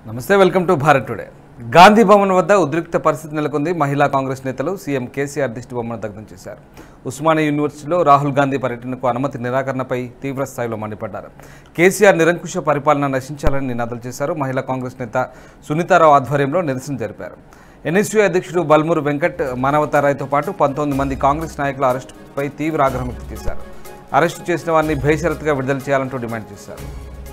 నమస్తే welcome to Bharat today Gandhi Bhavan వద్ద ఉద్రిక్త పరిస్థితి నెలకొంది మహిళా కాంగ్రెస్ నేతలు సీఎం కేసీఆర్ దిష్టి బొమ్మను దగ్ధం చేశారు ఉస్మానియా యూనివర్సిటీలో రాహుల్ గాంధీ పర్యటనకు అనుమతి నిరాకరణపై తీవ్ర స్థాయిలో మండిపడ్డారు కేసీఆర్ నిరంకుశ పరిపాలన నశించాలని నినాదాలు చేశారు మహిళా కాంగ్రెస్ నేత సునీతారావు ఆధ్వర్యంలో నిరసన జరిపారు ఎన్ఎస్యూ అధ్యక్షుడు బల్మూరు వెంకట్ మానవతారాయ్తో పాటు పంతొమ్మిది మంది కాంగ్రెస్ నాయకుల అరెస్టుపై తీవ్ర ఆగ్రహం వ్యక్తం చేశారు అరెస్టు చేసిన వారిని బేషరతుగా విడుదల చేయాలంటూ డిమాండ్ చేశారు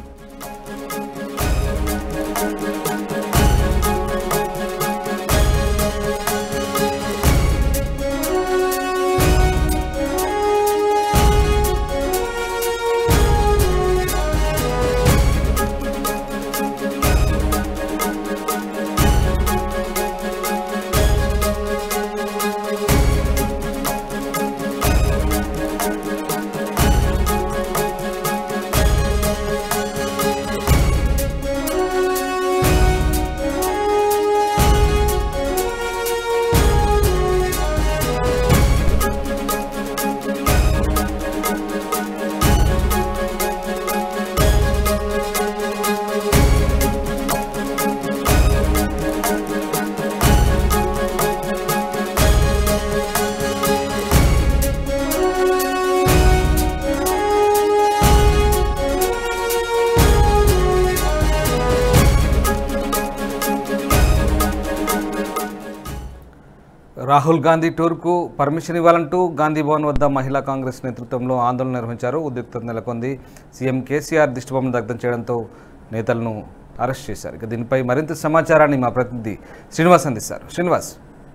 రాహుల్ గాంధీ టూర్కు పర్మిషన్ ఇవ్వాలంటూ గాంధీ భవన్ వద్ద మహిళా కాంగ్రెస్ నేతృత్వంలో ఆందోళన నిర్వహించారు ఉద్రిక్తత నెలకొంది సీఎం కేసీఆర్ దిష్టిబొమ్మను దగ్ధం చేయడంతో నేతలను అరెస్ట్ చేశారు ఇక దీనిపై మరింత సమాచారాన్ని మా ప్రతినిధి శ్రీనివాస్ అందిస్తారు శ్రీనివాస్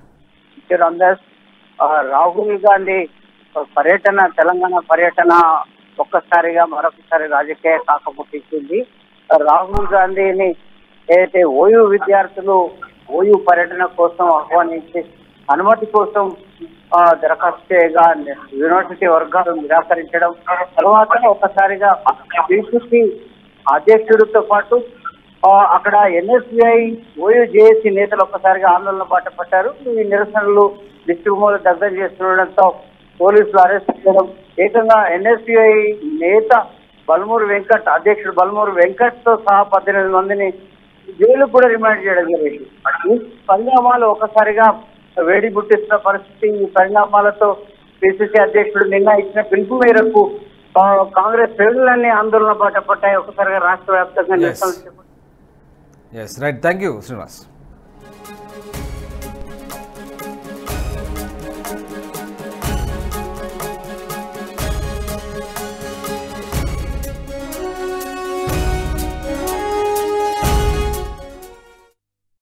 రామ్దాస్ ఆ, రాహుల్ గాంధీ పర్యటన తెలంగాణ పర్యటన ఒక్కసారిగా మరొకసారి రాజకీయ కాకపుట్టించింది రాహుల్ గాంధీని ఏదైతే ఓయూ విద్యార్థులు ఓయూ పర్యటన కోసం ఆహ్వానించి అనుమతి కోసం ఆ, దరఖాస్తు చేయగా యూనివర్సిటీ వర్గాలు నిరాకరించడం తర్వాత ఒక్కసారిగా పిసిసి అధ్యక్షుడితో పాటు ఆ, అక్కడ ఎన్ఎస్బిఐ ఓయూ జేఏసీ నేతలు ఒక్కసారిగా ఆందోళన బాట పట్టారు ఈ నిరసనలు దిష్టిబొమ్మలు దగ్గర చేస్తుండడంతో పోలీసులు అరెస్ట్ చేయడం ఏకంగా ఎన్ఎస్బిఐ నేత బల్మూరు వెంకట్ అధ్యక్షుడు బల్మూరు వెంకట్ తో సహా పద్దెనిమిది మందిని జైలు కూడా రిమాండ్ చేయడం జరిగింది ఈ పరిణామాలు ఒకసారిగా వేడి పుట్టిస్తున్న పరిస్థితి ఈ పరిణామాలతో పిసిసి అధ్యక్షుడు నిన్న ఇచ్చిన పిలుపు మేరకు ఆ, కాంగ్రెస్ శ్రేణులన్నీ ఆందోళన బాట పట్టాయి ఒకసారిగా రాష్ట్ర వ్యాప్తంగా Yes. నిరసనలు చేపట్టారు. Yes right thank you Srinivas